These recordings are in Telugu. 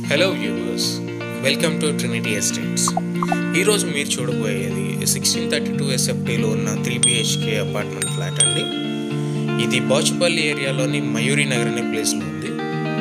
hello viewers welcome to Trinity Estates ఈరోజు మీరు చూడబోయేది సిక్స్టీన్ థర్టీ టూ ఎస్ఎఫ్టీలో ఉన్న త్రీ బిహెచ్కే అపార్ట్మెంట్ ఫ్లాట్ అండి ఇది బాచుపల్లి ఏరియాలోని మయూరి నగర్ అనే ప్లేస్లో ఉంది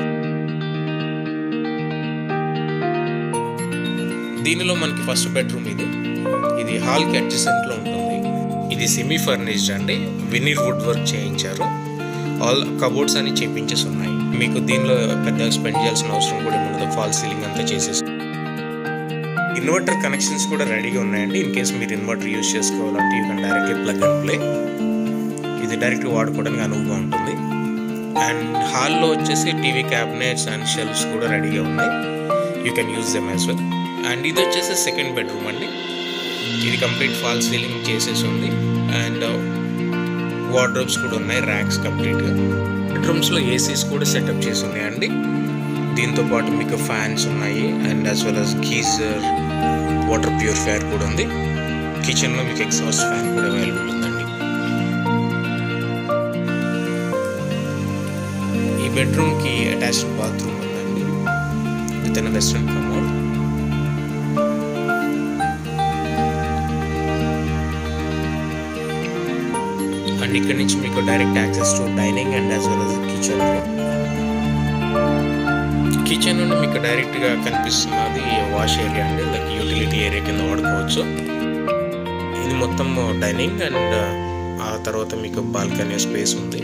దీనిలో మనకి ఫస్ట్ బెడ్రూమ్ ఇది ఇది హాల్కి అడ్జసెంట్లో ఉంటుంది ఇది సెమీ ఫర్నిష్డ్ అండి వినీర్ వుడ్ వర్క్ చేయించారు ఆల్ కబోర్డ్స్ అని చేపించేసి ఉన్నాయి మీకు దీనిలో పెద్దగా స్పెండ్ చేయాల్సిన అవసరం కూడా ఉండదు ఫాల్ సీలింగ్ అంతా చేసేసి ఇన్వర్టర్ కనెక్షన్స్ కూడా రెడీగా ఉన్నాయండి ఇన్ కేస్ మీరు ఇన్వర్టర్ యూజ్ చేసుకోవాలంటే you can directly plug and play ఇది డైరెక్ట్గా వాడుకోవడానికి అనువుగా ఉంటుంది అండ్ హాల్లో వచ్చేసి టీవీ క్యాబినెట్స్ అండ్ షెల్ఫ్స్ కూడా రెడీగా ఉన్నాయి you can use them as well and ఇది వచ్చేసి సెకండ్ బెడ్రూమ్ అండి ఇది కంప్లీట్ ఫాల్ సీలింగ్ చేసేసి ఉంది అండ్ వార్డ్రోబ్స్ కూడా ఉన్నాయి ర్యాక్స్ కంప్లీట్గా బెడ్రూమ్స్లో ఏసీస్ కూడా సెటప్ చేసి ఉన్నాయండి దీంతో పాటు మీకు ఫ్యాన్స్ ఉన్నాయి and as well as geyser water purifier కూడా ఉంది కిచెన్లో మీకు ఎగ్జాస్ట్ ఫ్యాన్ కూడా అవైలబుల్ ఉందండి ఈ బెడ్రూమ్కి అటాచ్డ్ బాత్రూమ్ ఉందండి with in western commode and ఇక్కడ నుంచి మీకు direct access to dining and as well as kitchen kitchen నుండి మీకు డైరెక్ట్గా కనిపిస్తున్నది వాష్ ఏరియా అండి లైక్ యూటిలిటీ ఏరియా కింద వాడుకోవచ్చు ఇది మొత్తం డైనింగ్ అండ్ ఆ తర్వాత మీకు బాల్కనీ స్పేస్ ఉంది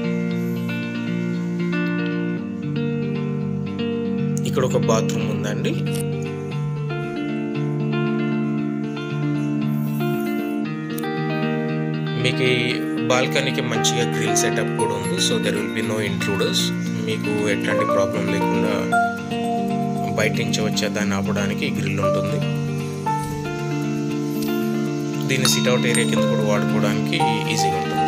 ఇక్కడ ఒక బాత్రూమ్ ఉందండి మీకు ఈ బాల్కనీకి మంచిగా గ్రిల్ సెటప్ కూడా ఉంది so there will be no intruders మీకు ఎట్లాంటి ప్రాబ్లం లేకుండా బయట నుంచి వచ్చే దాన్ని ఆపడానికి గ్రిల్ ఉంటుంది దీన్ని సిట్అవుట్ ఏరియా కింద కూడా వాడుకోవడానికి ఈజీగా ఉంటుంది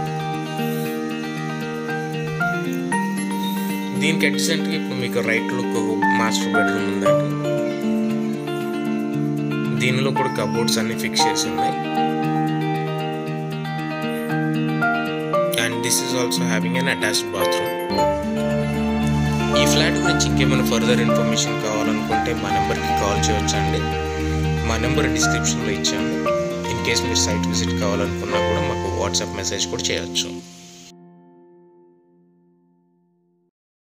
దీనికి అడ్జసెంట్గా ఇప్పుడు మీకు రైట్ లుక్ మాస్టర్ బెడ్రూమ్ ఉందండి దీనిలో కూడా కబోర్డ్స్ అన్ని ఫిక్స్ చేసి ఉన్నాయి and this is also having an attached bathroom ఈ ఫ్లాట్ గురించి ఇంకేమైనా ఫర్దర్ ఇన్ఫర్మేషన్ కావాలనుకుంటే మా నెంబర్కి కాల్ చేయొచ్చండి మా నెంబర్ డిస్క్రిప్షన్లో ఇచ్చాము ఇన్ కేస్ మీరు సైట్ విజిట్ కావాలనుకున్నా కూడా మాకు వాట్సాప్ మెసేజ్ కూడా చేయొచ్చు